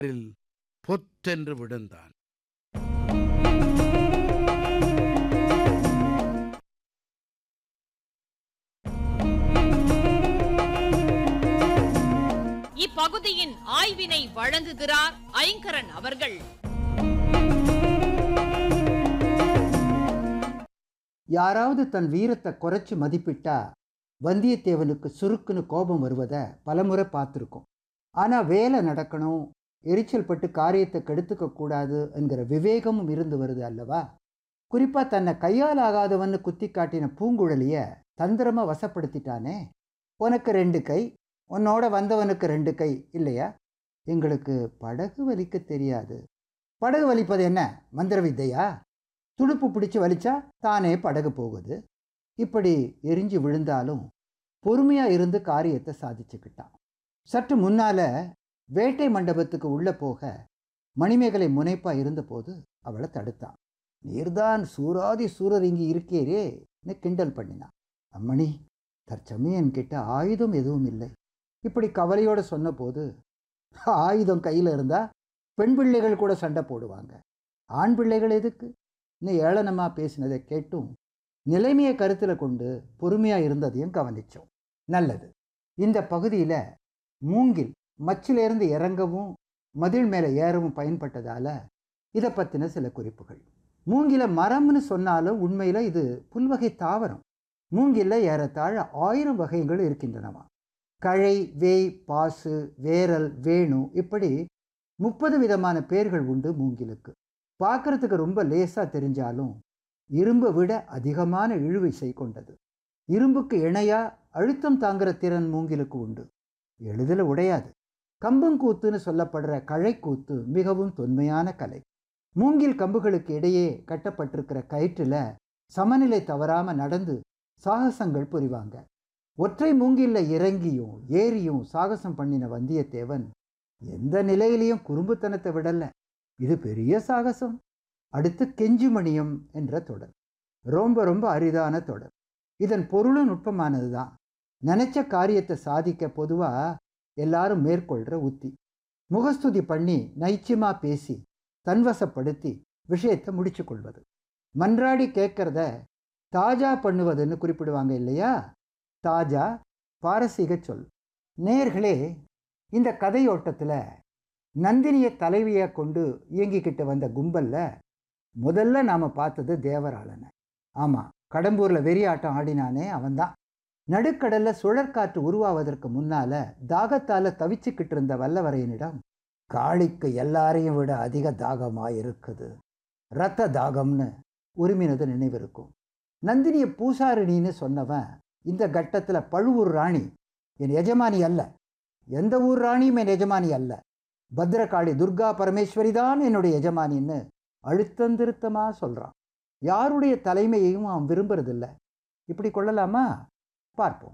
பொத்தென்று விழுந்தான் இப்பகுதியின் ஆய்வினை வழங்குகிறார் ஐங்கரன் அவர்கள் யாராவது தன் வீரத்தை குறைச்சு மதிப்பிட்டா வந்தியத்தேவனுக்கு சுருக்குன்னு கோபம் வருவதை பலமுறை பார்த்துருக்கோம் ஆனால் வேலை நடக்கணும் எரிச்சல் பட்டு காரியத்தை கெடுத்துக்க கூடாது என்கிற விவேகமும் இருந்து வருது அல்லவா குறிப்பாக தன்னை கையால் ஆகாதவன்னு குத்தி காட்டின பூங்குழலிய தந்திரமாக வசப்படுத்திட்டானே உனக்கு ரெண்டு கை உன்னோட வந்தவனுக்கு ரெண்டு கை இல்லையா எங்களுக்கு படகு வலிக்க தெரியாது படகு வலிப்பது என்ன மந்திர வித்தையா துடுப்பு பிடிச்சு வலிச்சா தானே படகு போகுது இப்படி எரிஞ்சு விழுந்தாலும் பொறுமையாக இருந்து காரியத்தை சாதிச்சுக்கிட்டான் சற்று முன்னால வேட்டை மண்டபத்துக்கு உள்ளே போக மணிமேகலை முனைப்பா இருந்தபோது அவளை தடுத்தான் நீர்தான் சூராதி சூரர் இங்கு இருக்கீரேன்னு கிண்டல் பண்ணினான் அம்மணி தற்சமயம் என்கிட்ட ஆயுதம் எதுவும் இல்லை இப்படி கவலையோடு சொன்னபோது ஆயுதம் கையில் இருந்தால் பெண் பிள்ளைகள் கூட சண்டை போடுவாங்க ஆண் பிள்ளைகள் எதுக்கு இன்னும் ஏளனமாக பேசினதை கேட்டும் நிலைமையை கருத்தில் கொண்டு பொறுமையாக இருந்ததையும் கவனித்தோம் நல்லது இந்த பகுதியில் மூங்கில் மச்சிலேருந்து இறங்கவும் மதில் மேலே ஏறவும் பயன்பட்டதால் இதை பற்றின சில குறிப்புகள் மூங்கில மரம்னு சொன்னாலும் உண்மையில் இது புல்வகை தாவரம் மூங்கில்ல ஏறத்தாழ ஆயிரம் வகைகள் இருக்கின்றனவா கழை வேய் பாசு வேரல் வேணு இப்படி முப்பது விதமான பேர்கள் உண்டு மூங்கிலுக்கு பார்க்கறதுக்கு ரொம்ப லேசாக தெரிஞ்சாலும் இரும்பை விட அதிகமான இழுவிசை கொண்டது இரும்புக்கு இணையா அழுத்தம் தாங்குற திறன் மூங்கிலுக்கு உண்டு எளிதில் உடையாது கம்பங்கூத்துன்னு சொல்லப்படுற கழைக்கூத்து மிகவும் தொன்மையான கலை மூங்கில் கம்புகளுக்கு இடையே கட்டப்பட்டிருக்கிற கயிற்றில் சமநிலை தவறாமல் நடந்து சாகசங்கள் புரிவாங்க ஒற்றை மூங்கில்ல இறங்கியும் ஏறியும் சாகசம் பண்ணின வந்தியத்தேவன் எந்த நிலையிலையும் குறும்புத்தனத்தை விடல இது பெரிய சாகசம் அடுத்து கெஞ்சுமணியம் என்ற தொடர் ரொம்ப ரொம்ப அரிதான தொடர் இதன் பொருளும் நுட்பமானது தான் நினைச்ச காரியத்தை சாதிக்க பொதுவாக எல்லாரும் மேற்கொள்கிற உத்தி முகஸ்துதி பண்ணி நைச்சியமாக பேசி தன்வசப்படுத்தி விஷயத்தை முடிச்சு கொள்வது மன்றாடி கேட்கறத தாஜா பண்ணுவதுன்னு குறிப்பிடுவாங்க இல்லையா தாஜா பாரசீக சொல் நேர்களே இந்த கதையோட்டத்தில் நந்தினியை தலைவியாக கொண்டு இயங்கிக்கிட்டு வந்த கும்பலில் முதல்ல நாம் பார்த்தது தேவராளனை ஆமாம் கடம்பூரில் வெறியாட்டம் ஆடினானே அவன்தான் நடுக்கடலில் சுழற்காற்று உருவாவதற்கு முன்னால் தாகத்தால் தவிச்சுக்கிட்டு இருந்த வல்லவரையனிடம் காளிக்கு எல்லாரையும் விட அதிக தாகமாக இருக்குது ரத்த தாகம்னு உரிமினது நினைவிருக்கும் நந்தினியை பூசாரிணின்னு சொன்னவன் இந்த கட்டத்தில் பழுவூர் ராணி என் எஜமானி அல்ல எந்த ஊர் ராணியும் என் எஜமானி அல்ல பத்ரகாளி துர்கா பரமேஸ்வரி தான் என்னுடைய எஜமானின்னு அழுத்தந்திருத்தமாக சொல்கிறான் யாருடைய தலைமையையும் அவன் விரும்புறதில்ல இப்படி கொள்ளலாமா பார்ப்போம்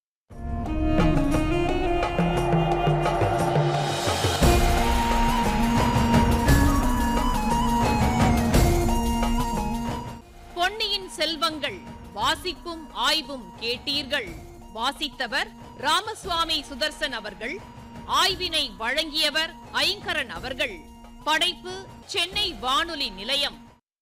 பொன்னியின் செல்வங்கள் வாசிப்பும் ஆய்வும் கேட்டீர்கள் வாசித்தவர் ராமசுவாமி சுதர்சன் அவர்கள் ஆய்வினை வழங்கியவர் ஐங்கரன் அவர்கள் படைப்பு சென்னை வானொலி நிலையம்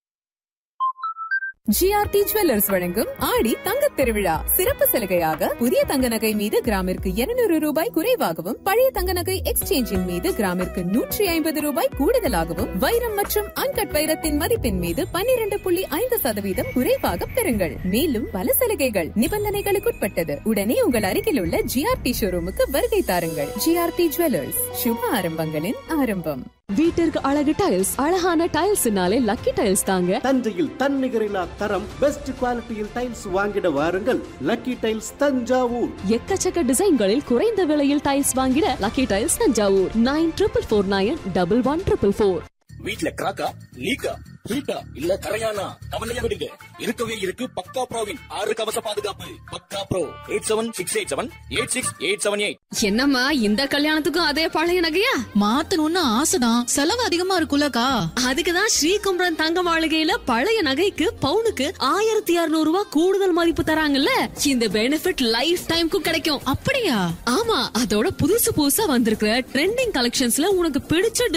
ஜிஆர்டி ஜுவல்லர்ஸ் வழங்கும் ஆடி தங்கத் திருவிழா சிறப்பு சலுகையாக புதிய தங்க நகை மீது கிராமிற்கு 200 ரூபாய் குறைவாகவும் பழைய தங்க நகை எக்ஸ்சேஞ்சின் மீது கிராமிற்கு நூற்றி ஐம்பது ரூபாய் கூடுதலாகவும் வைரம் மற்றும் அன்கட் வைரத்தின் மதிப்பின் மீது 12.5% புள்ளி ஐந்து சதவீதம் குறைவாக பெறுங்கள் மேலும் பல சலுகைகள் நிபந்தனைகளுக்குட்பட்டது உடனே உங்கள் அருகில் உள்ள ஜிஆர்டி ஷோரூமுக்கு வருகை தாருங்கள் ஜிஆர்டி ஜுவல்லர்ஸ் சுப ஆரம்பங்களின் ஆரம்பம் வீட்டிற்கு அழகு டைல்ஸ் அழகான டைல்ஸ்னாலே லக்கி டைல்ஸ் தாங்க தஞ்சையில் தன்னிகரில்லா தரம் பெஸ்ட் குவாலிட்டியில் டைல்ஸ் வாங்கிட வாருங்கள் லக்கி டைல்ஸ் தஞ்சாவூர் எக்கச்சக்க டிசைன்களில் குறைந்த விலையில் டைல்ஸ் வாங்கிட lucky tiles Thanjavur nine triple four nine double one triple four வீட்ல கிராக்கா லீக்கா ஹீட்டா இல்ல கரையானா கவலைய விடுங்க இருக்கவே இருக்கு பக்கா ப்ரோவின் ஆறு கவச பாதுகாப்பு பக்கா bro eight seven six eight seven eight six eight seven eight என்னம்மா இந்த கல்யாணத்துக்கும் அதே பழைய நகையா மாத்தணும்னு ஆசைதான் செலவு அதிகமா இருக்கும்லக்கா அதுக்குதான் ஸ்ரீகும்பரன் தங்க மாளிகையில பழைய நகைக்கு பவுனுக்கு ஆயிரத்தி இருநூறு ரூபாய் கூடுதல் மதிப்பு தராங்கல்ல இந்த பெனிஃபிட் லைஃப் டைம்க்கும் கிடைக்கும் அப்படியா ஆமா அதோட புதுசு புதுசா வந்திருக்கிற ட்ரெண்டிங் கலெக்ஷன்ஸ்ல உனக்கு பிடிச்ச